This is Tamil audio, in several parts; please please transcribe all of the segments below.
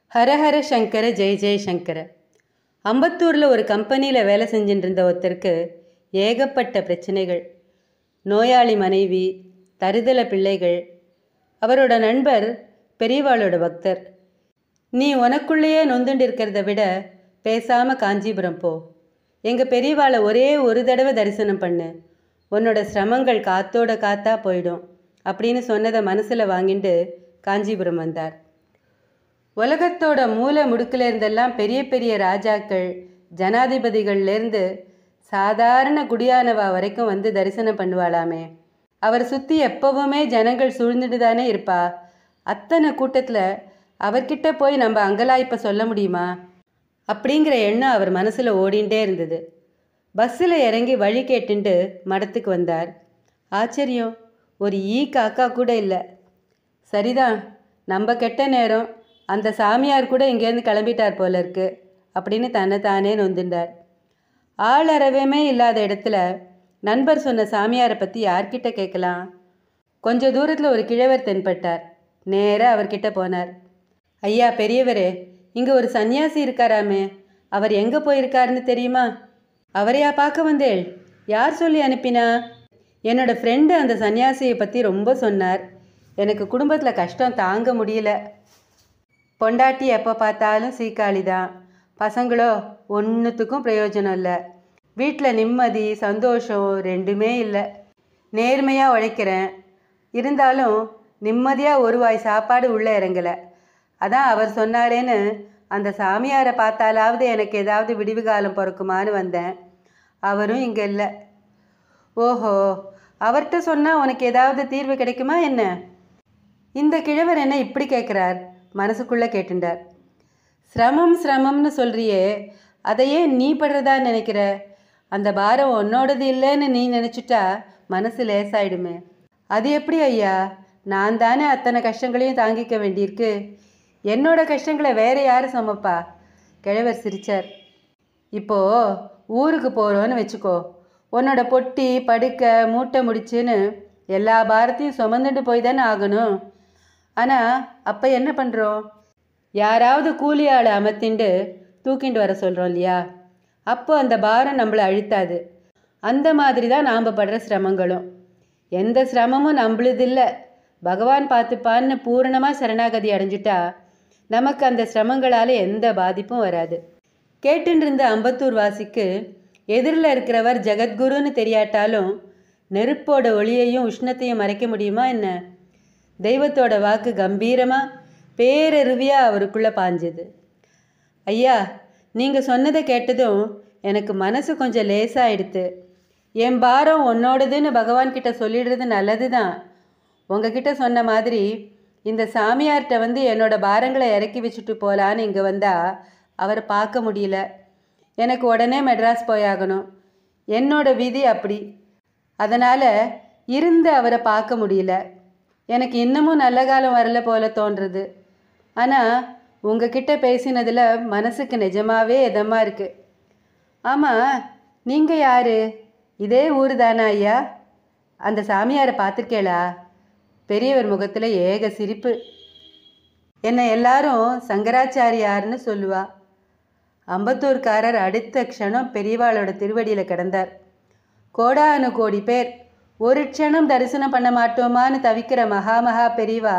ஹரஹர சங்கர ஜெய் ஜெய் சங்கர அம்பத்தூரில் ஒரு கம்பெனியில் வேலை செஞ்சுட்டு இருந்த ஒருத்தருக்கு ஏகப்பட்ட பிரச்சனைகள் நோயாளி மனைவி தருதல பிள்ளைகள் அவரோட நண்பர் பெரியவாளோட பக்தர் நீ உனக்குள்ளேயே நொந்துண்டு இருக்கிறத விட பேசாம காஞ்சிபுரம் போ எங்கள் பெரியவாளை ஒரே ஒரு தடவை தரிசனம் பண்ணு உன்னோட சிரமங்கள் காத்தோட காத்தா போயிடும் அப்படின்னு சொன்னதை மனசில் வாங்கிட்டு காஞ்சிபுரம் வந்தார் உலகத்தோட மூல முடுக்குல இருந்தெல்லாம் பெரிய பெரிய ராஜாக்கள் ஜனாதிபதிகள்லேருந்து சாதாரண குடியானவா வரைக்கும் வந்து தரிசனம் பண்ணுவாளாமே அவர் சுற்றி எப்பவுமே ஜனங்கள் சூழ்ந்துட்டு தானே இருப்பா அத்தனை கூட்டத்தில் அவர்கிட்ட போய் நம்ம அங்கலாய்ப்ப சொல்ல முடியுமா அப்படிங்கிற எண்ணம் அவர் மனசில் ஓடிண்டே இருந்தது பஸ்ஸில் இறங்கி வழி கேட்டுண்டு மடத்துக்கு வந்தார் ஆச்சரியம் ஒரு ஈ காக்கா கூட இல்லை சரிதான் நம்ம கெட்ட நேரம் அந்த சாமியார் கூட இங்கேருந்து கிளம்பிட்டார் போல இருக்கு அப்படின்னு தன்னை தானே நொந்துண்டார் ஆள் அறவே இல்லாத இடத்துல நண்பர் சொன்ன சாமியாரை பற்றி யார்கிட்ட கேட்கலாம் கொஞ்ச தூரத்தில் ஒரு கிழவர் தென்பட்டார் நேராக அவர்கிட்ட போனார் ஐயா பெரியவரே இங்கே ஒரு சன்னியாசி இருக்காராமே அவர் எங்கே போயிருக்காருன்னு தெரியுமா அவரையா பார்க்க வந்தேள் யார் சொல்லி அனுப்பினா என்னோட ஃப்ரெண்டு அந்த சன்னியாசியை பற்றி ரொம்ப சொன்னார் எனக்கு குடும்பத்தில் கஷ்டம் தாங்க முடியல பொண்டாட்டி எப்போ பார்த்தாலும் சீக்காளி தான் பசங்களோ ஒன்றுத்துக்கும் பிரயோஜனம் இல்லை வீட்டில் நிம்மதி சந்தோஷம் ரெண்டுமே இல்லை நேர்மையாக உழைக்கிறேன் இருந்தாலும் நிம்மதியாக ஒரு வாய் சாப்பாடு உள்ளே இறங்கலை அதான் அவர் சொன்னாரேன்னு அந்த சாமியாரை பார்த்தாலாவது எனக்கு ஏதாவது விடிவு காலம் பிறக்குமான்னு வந்தேன் அவரும் இங்கே இல்லை ஓஹோ அவர்கிட்ட சொன்னால் உனக்கு ஏதாவது தீர்வு கிடைக்குமா என்ன இந்த கிழவர் என்ன இப்படி கேட்குறார் மனசுக்குள்ளே கேட்டுண்டார் சிரமம் சிரமம்னு சொல்றியே அதையே நீ படுறதா நினைக்கிற அந்த பாரம் உன்னோடது இல்லைன்னு நீ நினச்சிட்டா மனசு லேசாயிடுமே அது எப்படி ஐயா நான் தானே அத்தனை கஷ்டங்களையும் தாங்கிக்க வேண்டியிருக்கு என்னோட கஷ்டங்களை வேற யார் சமப்பா கிழவர் சிரிச்சார் இப்போ ஊருக்கு போகிறோன்னு வச்சுக்கோ உன்னோட பொட்டி படுக்க மூட்டை முடிச்சுன்னு எல்லா பாரத்தையும் சுமந்துட்டு போய் தானே ஆகணும் ஆனால் அப்போ என்ன பண்ணுறோம் யாராவது கூலி ஆளை அமர்த்திண்டு தூக்கிண்டு வர சொல்கிறோம் இல்லையா அப்போ அந்த பாரம் நம்மளை அழுத்தாது அந்த மாதிரி தான் நாம் படுற சிரமங்களும் எந்த சிரமமும் நம்மளுது இல்லை பகவான் பார்த்துப்பான்னு பூரணமாக சரணாகதி அடைஞ்சிட்டா நமக்கு அந்த சிரமங்களால் எந்த பாதிப்பும் வராது கேட்டுன்னு இருந்த அம்பத்தூர் வாசிக்கு எதிரில் இருக்கிறவர் ஜெகத்குருன்னு தெரியாட்டாலும் நெருப்போட ஒளியையும் உஷ்ணத்தையும் மறைக்க முடியுமா என்ன தெய்வத்தோட வாக்கு கம்பீரமாக பேரருவியாக அவருக்குள்ளே பாஞ்சுது ஐயா நீங்கள் சொன்னதை கேட்டதும் எனக்கு மனசு கொஞ்சம் லேசாயிடுத்து என் பாரம் உன்னோடதுன்னு பகவான்கிட்ட சொல்லிடுறது நல்லது தான் உங்ககிட்ட சொன்ன மாதிரி இந்த சாமியார்கிட்ட வந்து என்னோட பாரங்களை இறக்கி வச்சுட்டு போகலான்னு இங்கே வந்தால் அவரை பார்க்க முடியல எனக்கு உடனே மெட்ராஸ் போயாகணும் என்னோட விதி அப்படி அதனால் இருந்து அவரை பார்க்க முடியல எனக்கு இன்னமும் நல்ல காலம் வரல போல தோன்றுறது ஆனால் உங்ககிட்ட பேசினதில் மனசுக்கு நிஜமாவே இதமாக இருக்குது ஆமாம் நீங்கள் யார் இதே ஊர் தானா ஐயா அந்த சாமியாரை பார்த்துருக்கேளா பெரியவர் முகத்தில் ஏக சிரிப்பு என்னை எல்லாரும் சங்கராச்சாரியார்னு சொல்லுவா அம்பத்தூர்காரர் அடுத்த க்ஷணம் பெரியவாளோட திருவடியில் கிடந்தார் கோடானு கோடி பேர் ஒரு க்ஷணம் தரிசனம் பண்ண மாட்டோமான்னு தவிக்கிற மகாமகா பெரியவா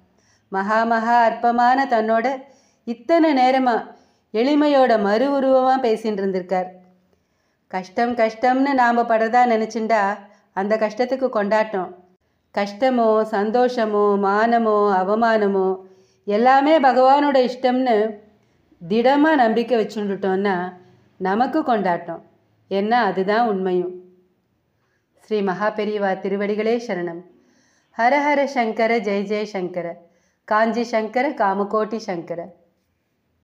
மகாமகா அற்பமான தன்னோட இத்தனை நேரமா எளிமையோட மறு உருவமாக பேசின்னு இருந்திருக்கார் கஷ்டம் கஷ்டம்னு நாம் படுறதா நினச்சிண்டா அந்த கஷ்டத்துக்கு கொண்டாட்டம் கஷ்டமோ சந்தோஷமோ மானமோ அவமானமோ எல்லாமே பகவானோட இஷ்டம்னு திடமாக நம்பிக்கை வச்சுட்டுட்டோன்னா நமக்கு கொண்டாட்டம் என்ன அதுதான் உண்மையும் ஸ்ரீ மகாபெரிவா திருவடிகளே சரணம் ஹர ஹர சங்கர ஜெய ஜெய சங்கர காஞ்சி சங்கர காமகோட்டி சங்கர